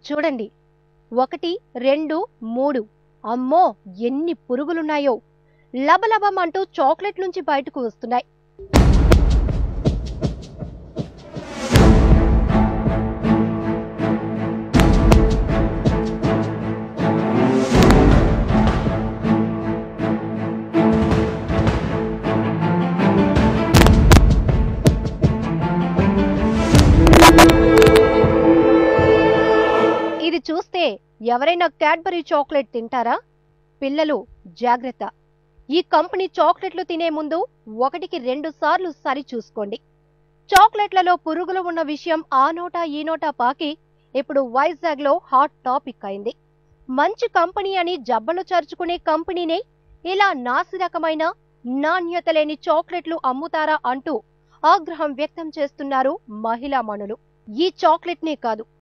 చూడండి ఒకటి రెండు మూడు అమ్మో ఎన్ని పురుగులున్నాయో లబలబం అంటూ చాక్లెట్ నుంచి బయటకు వస్తున్నాయి ఇది చూస్తే ఎవరైనా క్యాడ్బరీ చాక్లెట్ తింటారా పిల్లలు జాగ్రత్త ఈ కంపెనీ చాక్లెట్లు తినే ముందు ఒకటికి రెండు సార్లు సరి చూసుకోండి చాక్లెట్లలో పురుగులు ఉన్న విషయం ఆ నోటా ఈ నోటా పాకి ఇప్పుడు వైజాగ్ లో హాట్ టాపిక్ అయింది మంచి కంపెనీ అని జబ్బలు చరుచుకునే కంపెనీనే ఇలా నాసిరకమైన నాణ్యత లేని చాక్లెట్లు అమ్ముతారా అంటూ ఆగ్రహం వ్యక్తం చేస్తున్నారు మహిళా మణులు ఈ చాక్లెట్నే కాదు